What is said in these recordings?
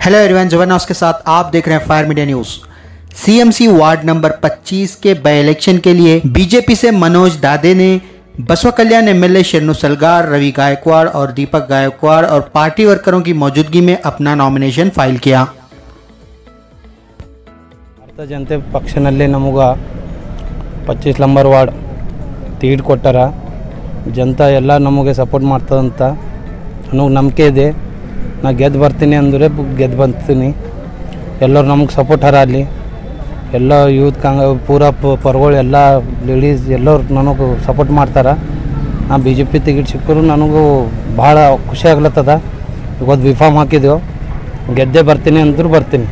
hello everyone जवानास के साथ आप देख रहे हैं fire media news CMC ward number 25 के बाई इलेक्शन के लिए बीजेपी से मनोज दादे ने बसवा कल्याण एमएलए शरणु सलगार रवि गायकवाड़ और दीपक गायकवाड़ और पार्टी वर्करों की मौजूदगी में अपना नॉमिनेशन फाइल किया ಭಾರತ ಜನತೆ ಪಕ್ಷನಲ್ಲಿ ನಮಗೆ ಪಚ್ಚೀಸ್ ನಂಬರ್ ವಾರ್ಡ್ ತೀಡ್ ಕೊಟ್ಟಾರ ಜನತಾ ಎಲ್ಲ ನಮಗೆ ಸಪೋರ್ಟ್ ಮಾಡ್ತದಂತ ನನಗೆ ನಂಬಿಕೆ ಇದೆ ನಾ ಗೆದ್ದು ಬರ್ತೀನಿ ಅಂದರೆ ಗೆದ್ದು ಬರ್ತೀನಿ ಎಲ್ಲರೂ ನಮಗೆ ಸಪೋರ್ಟ್ ಹರ ಅಲ್ಲಿ ಎಲ್ಲ ಯೂತ್ ಕಾಂಗ್ ಪೂರ ಪ- ಪರ್ಗಳು ಎಲ್ಲ ಲೇಡೀಸ್ ಎಲ್ಲರೂ ನನಗೆ ಸಪೋರ್ಟ್ ಮಾಡ್ತಾರೆ ನಾ ಬಿ ಜೆ ಪಿ ಟಿಕೆಟ್ ಸಿಕ್ಕರು ನನಗೂ ಭಾಳ ಖುಷಿ ಆಗ್ಲತ್ತದ ಇವತ್ತು ಬಿಫಾಮ್ ಹಾಕಿದೆವು ಗೆದ್ದೇ ಬರ್ತೀನಿ ಅಂದ್ರೂ ಬರ್ತೀನಿ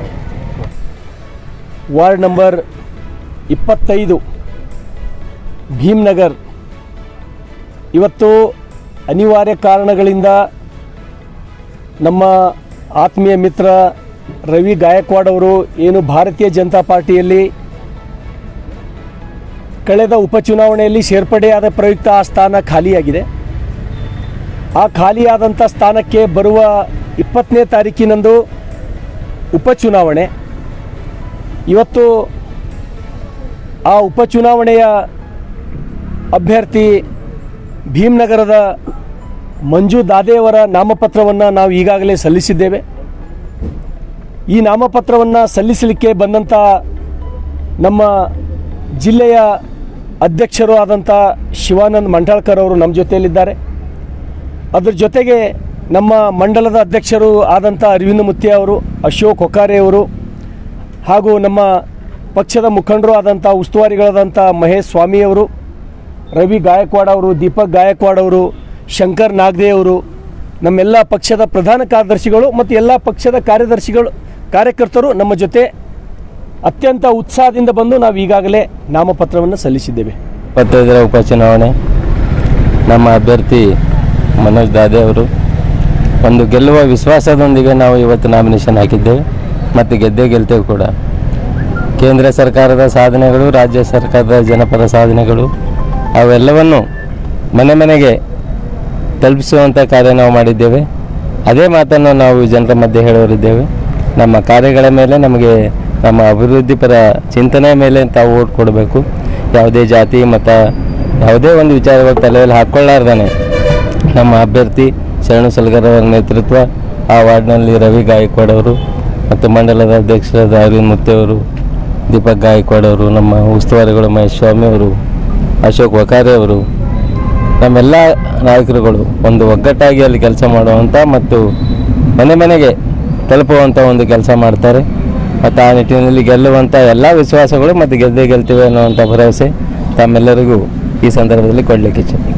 ವಾರ್ಡ್ ನಂಬರ್ ಇಪ್ಪತ್ತೈದು ಭೀಮ್ನಗರ್ ಇವತ್ತು ಅನಿವಾರ್ಯ ಕಾರಣಗಳಿಂದ ನಮ್ಮ ಆತ್ಮೀಯ ಮಿತ್ರ ರವಿ ಗಾಯಕ್ವಾಡ್ ಅವರು ಏನು ಭಾರತೀಯ ಜನತಾ ಪಾರ್ಟಿಯಲ್ಲಿ ಕಳೆದ ಉಪಚುನಾವಣೆಯಲ್ಲಿ ಸೇರ್ಪಡೆಯಾದ ಪ್ರಯುಕ್ತ ಆ ಸ್ಥಾನ ಖಾಲಿಯಾಗಿದೆ ಆ ಖಾಲಿಯಾದಂಥ ಸ್ಥಾನಕ್ಕೆ ಬರುವ ಇಪ್ಪತ್ತನೇ ತಾರೀಕಿನಂದು ಉಪಚುನಾವಣೆ ಇವತ್ತು ಆ ಉಪಚುನಾವಣೆಯ ಅಭ್ಯರ್ಥಿ ಭೀಮ್ನಗರದ ಮಂಜು ದಾದೆಯವರ ನಾಮಪತ್ರವನ್ನು ನಾವು ಈಗಾಗಲೇ ಸಲ್ಲಿಸಿದ್ದೇವೆ ಈ ನಾಮಪತ್ರವನ್ನು ಸಲ್ಲಿಸಲಿಕ್ಕೆ ಬಂದಂಥ ನಮ್ಮ ಜಿಲ್ಲೆಯ ಅಧ್ಯಕ್ಷರು ಆದಂಥ ಶಿವಾನಂದ್ ಮಂಡಾಳ್ಕರ್ ಅವರು ನಮ್ಮ ಜೊತೆಯಲ್ಲಿದ್ದಾರೆ ಅದ್ರ ಜೊತೆಗೆ ನಮ್ಮ ಮಂಡಲದ ಅಧ್ಯಕ್ಷರು ಆದಂಥ ಅರವಿಂದ ಮುತ್ಯ ಅವರು ಅಶೋಕ್ ಹೊಕಾರೆ ಅವರು ಹಾಗೂ ನಮ್ಮ ಪಕ್ಷದ ಮುಖಂಡರು ಆದಂಥ ಉಸ್ತುವಾರಿಗಳಾದಂಥ ಮಹೇಶ್ ಸ್ವಾಮಿಯವರು ರವಿ ಗಾಯಕ್ವಾಡ್ ಅವರು ದೀಪಕ್ ಗಾಯಕ್ವಾಡ್ ಅವರು ಶಂಕರ್ ನಾಗ್ದೆ ಅವರು ನಮ್ಮೆಲ್ಲ ಪಕ್ಷದ ಪ್ರಧಾನ ಕಾರ್ಯದರ್ಶಿಗಳು ಮತ್ತು ಎಲ್ಲ ಪಕ್ಷದ ಕಾರ್ಯದರ್ಶಿಗಳು ಕಾರ್ಯಕರ್ತರು ನಮ್ಮ ಜೊತೆ ಅತ್ಯಂತ ಉತ್ಸಾಹದಿಂದ ಬಂದು ನಾವು ಈಗಾಗಲೇ ನಾಮಪತ್ರವನ್ನು ಸಲ್ಲಿಸಿದ್ದೇವೆ ಇಪ್ಪತ್ತೈದರ ಉಪಚುನಾವಣೆ ನಮ್ಮ ಅಭ್ಯರ್ಥಿ ಮನೋಜ್ ದಾದೆ ಅವರು ಒಂದು ಗೆಲ್ಲುವ ವಿಶ್ವಾಸದೊಂದಿಗೆ ನಾವು ಇವತ್ತು ನಾಮಿನೇಷನ್ ಹಾಕಿದ್ದೇವೆ ಮತ್ತು ಗೆದ್ದೇ ಗೆಲ್ತೇವೆ ಕೂಡ ಕೇಂದ್ರ ಸರ್ಕಾರದ ಸಾಧನೆಗಳು ರಾಜ್ಯ ಸರ್ಕಾರದ ಜನಪರ ಸಾಧನೆಗಳು ಅವೆಲ್ಲವನ್ನು ಮನೆ ಮನೆಗೆ ತಲುಪಿಸುವಂಥ ಕಾರ್ಯ ನಾವು ಮಾಡಿದ್ದೇವೆ ಅದೇ ಮಾತನ್ನು ನಾವು ಜನರ ಮಧ್ಯೆ ಹೇಳೋರಿದ್ದೇವೆ ನಮ್ಮ ಕಾರ್ಯಗಳ ಮೇಲೆ ನಮಗೆ ನಮ್ಮ ಅಭಿವೃದ್ಧಿಪರ ಚಿಂತನೆಯ ಮೇಲೆ ತಾವು ಓಟ್ ಕೊಡಬೇಕು ಯಾವುದೇ ಜಾತಿ ಮತ ಯಾವುದೇ ಒಂದು ವಿಚಾರಗಳು ತಲೆಯಲ್ಲಿ ಹಾಕ್ಕೊಳ್ಳಾರ್ದಾನೆ ನಮ್ಮ ಅಭ್ಯರ್ಥಿ ಶರಣು ಸಲಗರ್ ಅವರ ನೇತೃತ್ವ ಆ ವಾರ್ಡ್ನಲ್ಲಿ ರವಿ ಗಾಯಕ್ವಾಡ್ ಅವರು ಮತ್ತು ಮಂಡಲದ ಅಧ್ಯಕ್ಷರಾದ ಅರವಿಂದ್ ಮುತ್ತೆ ಅವರು ದೀಪಕ್ ಗಾಯಕ್ವಾಡ್ ಅವರು ನಮ್ಮ ಉಸ್ತುವಾರಿಗಳು ಮಹೇಶ್ ಸ್ವಾಮಿ ಅವರು ಅಶೋಕ್ ವಕಾರೆ ಅವರು ನಮ್ಮೆಲ್ಲ ನಾಯಕರುಗಳು ಒಂದು ಒಗ್ಗಟ್ಟಾಗಿ ಅಲ್ಲಿ ಕೆಲಸ ಮಾಡುವಂಥ ಮತ್ತು ಮನೆ ಮನೆಗೆ ತಲುಪುವಂಥ ಒಂದು ಕೆಲಸ ಮಾಡ್ತಾರೆ ಮತ್ತು ಆ ನಿಟ್ಟಿನಲ್ಲಿ ಗೆಲ್ಲುವಂಥ ಎಲ್ಲ ವಿಶ್ವಾಸಗಳು ಮತ್ತು ಗೆದ್ದೇ ಗೆಲ್ತೀವಿ ಅನ್ನುವಂಥ ಭರವಸೆ ತಮ್ಮೆಲ್ಲರಿಗೂ ಈ ಸಂದರ್ಭದಲ್ಲಿ ಕೊಡಲಿಕ್ಕೆ ಇಚ್ಛೆ